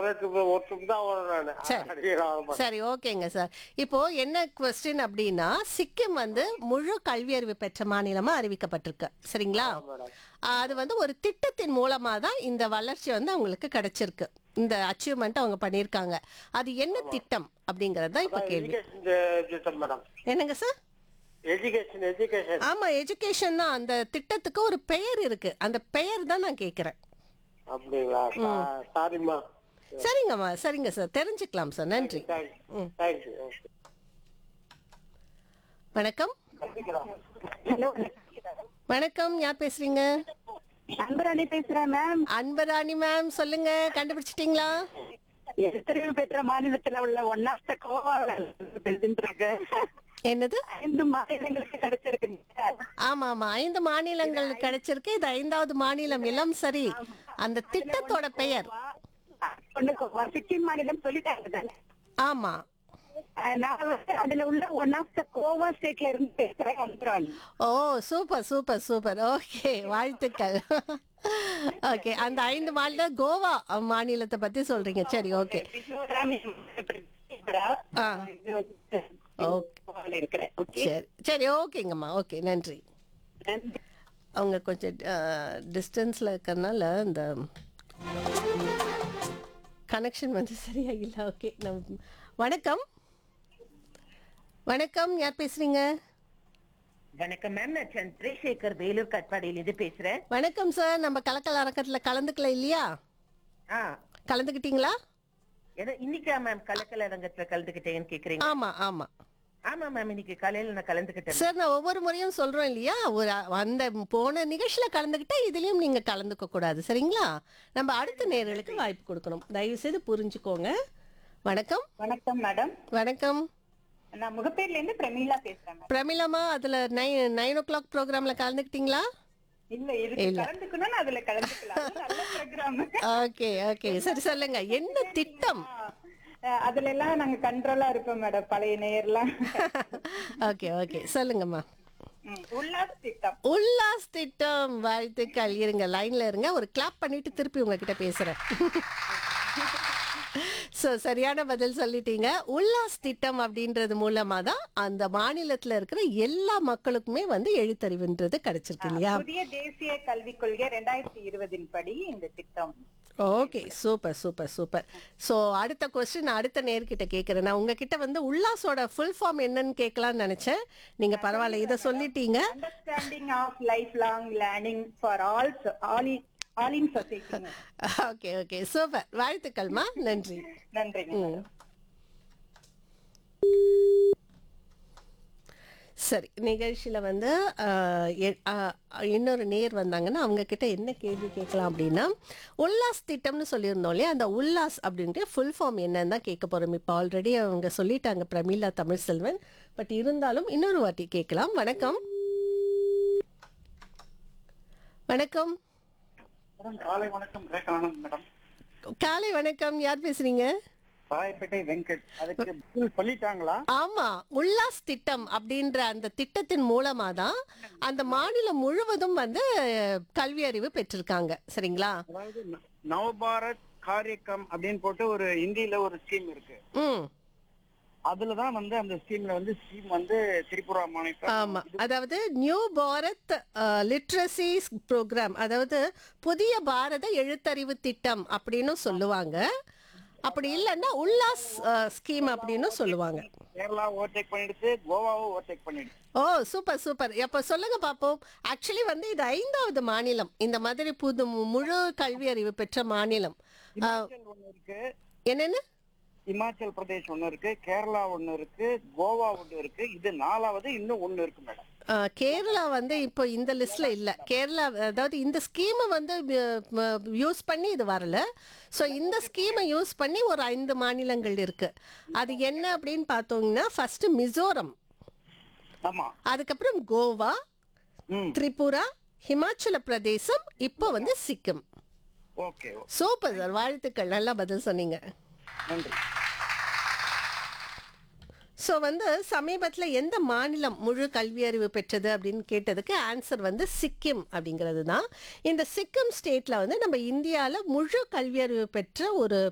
பதினெட்டு ஒருத்தருக்கு தான் வரும் சரி. நான் சரி ஓகேங்க சார் இப்போ என்ன கொஸ்டின் அப்படின்னா சிக்கிம் வந்து முழு கல்வி அறிவு பெற்ற மாநிலமா அறிவிக்கப்பட்டிருக்கு சரிங்களா அது வந்து ஒரு திட்டத்தின் மூலமா தான் இந்த வளர்ச்சி வந்து அவங்களுக்கு கிடைச்சிருக்கு இந்த அச்சீவ்மெண்ட் அவங்க பண்ணியிருக்காங்க அது என்ன திட்டம் அப்படிங்கறது தான் இப்ப கேள்வி எஜுகேஷன் திட்டம் மேடம் என்னங்க சார் எஜுகேஷன் எஜுகேஷன் ஆமா எஜுகேஷன் தான் அந்த திட்டத்துக்கு ஒரு பெயர் இருக்கு அந்த பெயர் தான் நான் கேக்குறேன் அப்படிங்களா சா- சாரிம்மா சரிங்கம்மா சரிங்க சார் தெரிஞ்சுக்கலாம் சார் நன்றி தேங்க்ஸ் தேங்க்யூ வணக்கம் ஹலோ வணக்கம் யார் பேசுறீங்க அன்பராணி பேசுறேன் மேம் அன்பராணி மேம் சொல்லுங்க கண்டுபிடிச்சிட்டீங்களா எழுத்தறிவு பெற்ற மாநிலத்துல உள்ள ஒன் ஆஃப் த கோவா இருக்கு என்னது ஐந்து மாநிலங்களுக்கு கிடைச்சிருக்கு ஆமா ஆமா ஐந்து மாநிலங்கள் கிடைச்சிருக்கு இது ஐந்தாவது மாநிலம் எல்லாம் சரி அந்த திட்டத்தோட பெயர் ஒண்ணு கோவா சிக்கிம் மாநிலம் சொல்லிட்டாங்க தானே ஆமா அஹ் நான் வந்து அதுல உள்ள ஒன் ஆஃப் த கோவா ஸ்டேட்ல இருந்து பேசுறேன் Anbarani oh super super super okay வாழ்த்துக்கள் ஓகே அந்த ஐந்து மாநில கோவா மாநிலத்தை பத்தி சொல்றீங்க சரி ஓகே மிசோராம் திரிபுரா, ஆ. இது வந்து ஓகே கோவால இருக்கிறேன் ஓகே சரி சரி ஓகேங்கம்மா ஓகே நன்றி அவங்க கொஞ்சம் டிஸ்டன்ஸில் இருக்கறனால இந்த கனெக்ஷன் வந்து சரியா இல்லை ஓகே நம் வணக்கம் வணக்கம் யார் பேசுறீங்க வணக்கம் மேம் நான் சந்திரசேகர் வேலூர் கட்பாடியில இருந்து பேசுறேன் வணக்கம் சார் நம்ம கலக்கல் அரக்கத்தில் கலந்துக்கல இல்லையா ஆ கலந்துக்கிட்டீங்களா ஏன்னா இன்னைக்கா மேம் கலக்கல் அரங்கத்துல கலந்துக்கிட்டேன்னு கேக்குறீங்க ஆமா ஆமா ஆமா மேம் இன்னைக்கு காலையில நான் கலந்துக்கிட்டேன் சார் நான் ஒவ்வொரு முறையும் சொல்றோம் இல்லையா ஒரு அந்த போன நிகழ்ச்சியில கலந்துக்கிட்டா இதுலயும் நீங்க கலந்துக்க கூடாது சரிங்களா நம்ம அடுத்த நேர்களுக்கு வாய்ப்பு கொடுக்கணும் தயவு செய்து புரிஞ்சுக்கோங்க வணக்கம் வணக்கம் மேடம் வணக்கம் நான் முகப்பேர்ல இருந்து பிரமீளா பேசுறேன் மேம் பிரமிளமா அதுல நைன் நைன் ஓ கிளாக் ப்ரோக்ராம்ல கலந்துக்கிட்டீங்களா இல்ல இதுக்கு கலந்துக்கணும்னு அதுல கலந்துக்கலாம் அது நல்ல ப்ரோக்ராம் ஓகே ஓகே சரி சொல்லுங்க என்ன திட்டம் அதுல எல்லாம் நாங்க கண்ட்ரோலா இருப்போம் மேடம் பழைய நேயர்லாம் ஓகே ஓகே சொல்லுங்கம்மா ம், உல்லாஸ் திட்டம் உல்லாஸ் திட்டம் வாழ்த்துக்கள் இருங்க லைன்ல இருங்க ஒரு கிளாப் பண்ணிட்டு திருப்பி உங்ககிட்ட பேசுறேன் ஸோ சரியான பதில் சொல்லிட்டீங்க உல்லாஸ் திட்டம் அப்படின்றது மூலமா தான் அந்த மாநிலத்துல இருக்கிற எல்லா மக்களுக்குமே வந்து எழுத்தறிவுன்றது கிடைச்சிருக்கு இல்லையா புதிய தேசிய கல்விக் கொள்கை ரெண்டாயிரத்தி இருபதின் படி இந்த திட்டம் okay super super super so அடுத்த கொஸ்டின் அடுத்த நேர்கிட்ட கேட்குறேன் நான் உங்ககிட்ட வந்து உல்லாஸோட ஃபுல் ஃபார்ம் என்னன்னு கேட்கலாம்னு நினைச்சேன் நீங்க பரவாயில்ல இதை சொல்லிட்டீங்க understanding of life long learning for all all all in society okay okay super வாழ்த்துக்கள்மா நன்றி நன்றிங்க ம். சரி நிகழ்ச்சியில வந்து ஆஹ், எ- ஆஹ், இன்னொரு நேர் வந்தாங்கன்னா அவங்க கிட்ட என்ன கேள்வி கேட்கலாம் அப்படின்னா உல்லாஸ் திட்டம்னு சொல்லியிருந்தோம் இல்லையா அந்த உல்லாஸ் அப்படின்ட்டு ஃபுல் ஃபார்ம் என்னன்னு தான் கேட்க போறோம் இப்போ ஆல்ரெடி அவங்க சொல்லிட்டாங்க பிரமீளா தமிழ் செல்வன் பட் இருந்தாலும் இன்னொரு வாட்டி கேட்கலாம் வணக்கம் வணக்கம் மேடம் காலை வணக்கம் ரேகானந்த் மேடம் காலை வணக்கம் யார் பேசுறீங்க ராயப்பேட்டை வெங்கட் அதுக்கு பதில் சொல்லிட்டாங்களா ஆமா உல்லாஸ் திட்டம் அப்படின்ற அந்த திட்டத்தின் மூலமா தான் அந்த மாநிலம் முழுவதும் வந்து கல்வி அறிவு பெற்றிருக்காங்க சரிங்களா அதாவது ந- நவபாரத் காரியக்கம் அப்படின்னு போட்டு ஒரு இந்தியில ஒரு ஸ்கீம் இருக்கு ம் அதுலதான் வந்து அந்த ஸ்கீம்ல வந்து ஸ்கீம் வந்து திரிபுரா மாநிலம் ஆமா அதாவது நியூ பாரத் லிட்ரஸி ப்ரோக்ராம் அதாவது புதிய பாரத எழுத்தறிவு திட்டம் அப்படின்னு சொல்லுவாங்க அப்படி இல்லைன்னா உல்லாஸ் ஸ்கீம் அப்படின்னு சொல்லுவாங்க கேரளா ஓவர்டேக் பண்ணிடுச்சு கோவாவும் ஓவர்டேக் பண்ணிடுச்சு ஓ சூப்பர் சூப்பர் அப்ப சொல்லுங்க பாப்போம் ஆக்சுவலி வந்து இது ஐந்தாவது மாநிலம் இந்த மாதிரி புது முழு கல்வி அறிவு பெற்ற மாநிலம் ஆ, இமாச்சல் ஒண்ணு இருக்கு என்னன்னு இமாச்சல் பிரதேஷ் ஒண்ணு இருக்கு கேரளா ஒண்ணு இருக்கு கோவா ஒண்ணு இருக்கு இது நாலாவது இன்னும் ஒண்ணு இருக்கு மேடம் ஆ, கேரளா வந்து இப்போ இந்த லிஸ்ட்ல இல்ல கேரளா அதாவது இந்த ஸ்கீமை வந்து யூஸ் பண்ணி இது வரல ஸோ இந்த ஸ்கீமை யூஸ் பண்ணி ஒரு ஐந்து மாநிலங்கள் இருக்கு அது என்ன அப்படின்னு பார்த்தோம்னா ஃபர்ஸ்ட் மிசோரம் ஆமா அதுக்கப்புறம் கோவா ம் திரிபுரா ஹிமாச்சல பிரதேசம் இப்போ வந்து சிக்கிம் ஓகே சூப்பர் சார் வாழ்த்துக்கள் நல்லா பதில் சொன்னீங்க நன்றி ஸோ வந்து சமீபத்தில் எந்த மாநிலம் முழு கல்வி அறிவு பெற்றது அப்படின்னு கேட்டதுக்கு ஆன்சர் வந்து சிக்கிம் அப்படிங்கிறது தான் இந்த சிக்கிம் ஸ்டேட்டில் வந்து நம்ம இந்தியாவில் முழு கல்வி அறிவு பெற்ற ஒரு